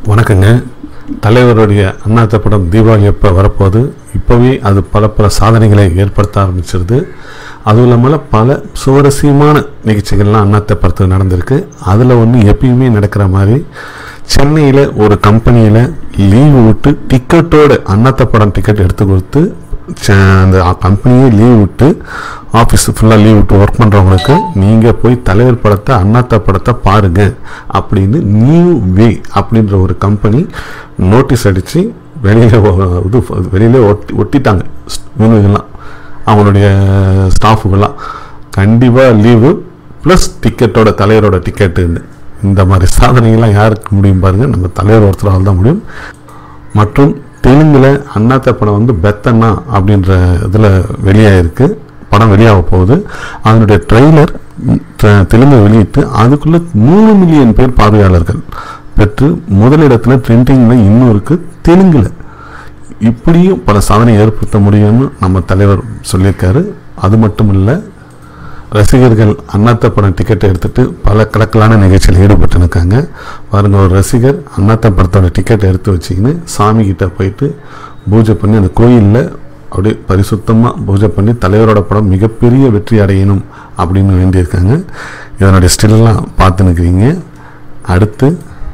வணக்கங்க தலைவருடைய அண்ணாத்த படம் தீபாவளி எப்போ வரப்போகுது இப்போவே அது பல பல சாதனைகளை ஏற்படுத்த ஆரம்பிச்சிருது அதுவும் இல்லாமல் பல சுவாரஸ்யமான நிகழ்ச்சிகள்லாம் அண்ணாத்த படத்தில் நடந்திருக்கு அதில் ஒன்று எப்பயுமே நடக்கிற மாதிரி சென்னையில் ஒரு கம்பெனியில் லீவு விட்டு டிக்கெட்டோட அண்ணாத்த படம் டிக்கெட் எடுத்து கொடுத்து ச- அந்த கம்பெனியே லீவ் விட்டு ஆஃபீஸ் ஃபுல்லாக லீவ் விட்டு ஒர்க் பண்ணுறவங்களுக்கு நீங்கள் போய் தலைவர் படத்தை அண்ணாத்த படத்தை பாருங்க அப்படின்னு நியூ வே அப்படின்ற ஒரு கம்பெனி நோட்டீஸ் அடித்து வெளியில் இது வெளியிலே ஒட்டி ஒட்டிட்டாங்க இவனுங்கெல்லாம் அவங்களுடைய ஸ்டாஃபுகள்லாம் கண்டிப்பாக லீவு ப்ளஸ் டிக்கெட்டோட தலைவரோட டிக்கெட்டுன்னு இந்த மாதிரி சாதனைகள்லாம் யாருக்கு முடியும் பாருங்கள் நம்ம தலைவர் ஒருத்தரால் தான் முடியும் மற்றும் தெலுங்கில் அண்ணாத்த படம் வந்து பெத்தண்ணா அப்படின்ற இதில் வெளியாயிருக்கு படம் வெளியாக போகுது அதனுடைய ட்ரெய்லர் தெலுங்கு வெளியிட்டு அதுக்குள்ளே மூணு மில்லியன் பேர் பார்வையாளர்கள் பெற்று முதலிடத்தில் ட்ரெண்டிங்கில் இன்னும் இருக்கு தெலுங்கில் இப்படியும் பல சாதனை ஏற்படுத்த முடியும்னு நம்ம தலைவர் சொல்லியிருக்காரு அது மட்டும் இல்லை ரசிகர்கள் அண்ணாத்த படம் டிக்கெட்டை எடுத்துட்டு பல கலக்கலான நிகழ்ச்சியில் ஈடுபட்டு இருக்காங்க பாருங்க ஒரு ரசிகர் அண்ணாத்த படத்தோட டிக்கெட்டை எடுத்து வச்சுக்கின்னு சாமி கிட்ட போயிட்டு பூஜை பண்ணி அந்த கோயிலில் அப்படியே பரிசுத்தமாக பூஜை பண்ணி தலைவரோட படம் மிகப்பெரிய வெற்றி அடையணும் அப்படின்னு வேண்டியிருக்காங்க இதனுடைய ஸ்டில்லாம் பார்த்து நிற்கிறீங்க அடுத்து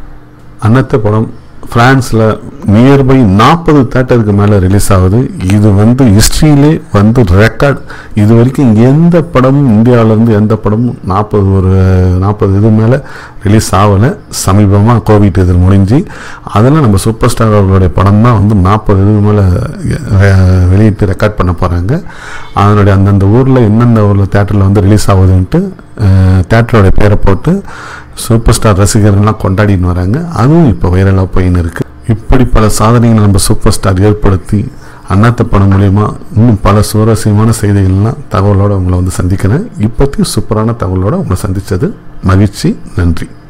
அன்னத்த படம் பிரான்ஸில் நியர்பை நாற்பது தேட்டருக்கு மேலே ரிலீஸ் ஆகுது இது வந்து ஹிஸ்ட்ரியிலே வந்து ரெக்கார்ட் இது வரைக்கும் எந்த படமும் இந்தியாவிலேருந்து எந்த படமும் நாற்பது ஒரு நாற்பது இது மேலே ரிலீஸ் ஆகலை சமீபமாக கோவிட் இது முடிஞ்சு அதில் நம்ம சூப்பர் ஸ்டார் அவர்களுடைய படம் தான் வந்து நாற்பது இது மேலே வெளியிட்டு ரெக்கார்ட் பண்ண போகிறாங்க அதனுடைய அந்தந்த ஊரில் எந்தெந்த ஊரில் தேட்டரில் வந்து ரிலீஸ் ஆகுதுன்ட்டு தேட்டரோட பேரை போட்டு சூப்பர் ஸ்டார் ரசிகர்கள்லாம் கொண்டாடின்னு வராங்க அதுவும் இப்போ வைரலாக போயின்னு இருக்கு இப்படி பல சாதனைகளை நம்ம சூப்பர் ஸ்டார் ஏற்படுத்தி அண்ணாத்த படம் மூலயமா இன்னும் பல சுவாரஸ்யமான செய்திகள்லாம் தகவலோடு உங்களை வந்து சந்திக்கிறேன் இப்போதைக்கு சூப்பரான தகவலோடு உங்களை சந்தித்தது மகிழ்ச்சி நன்றி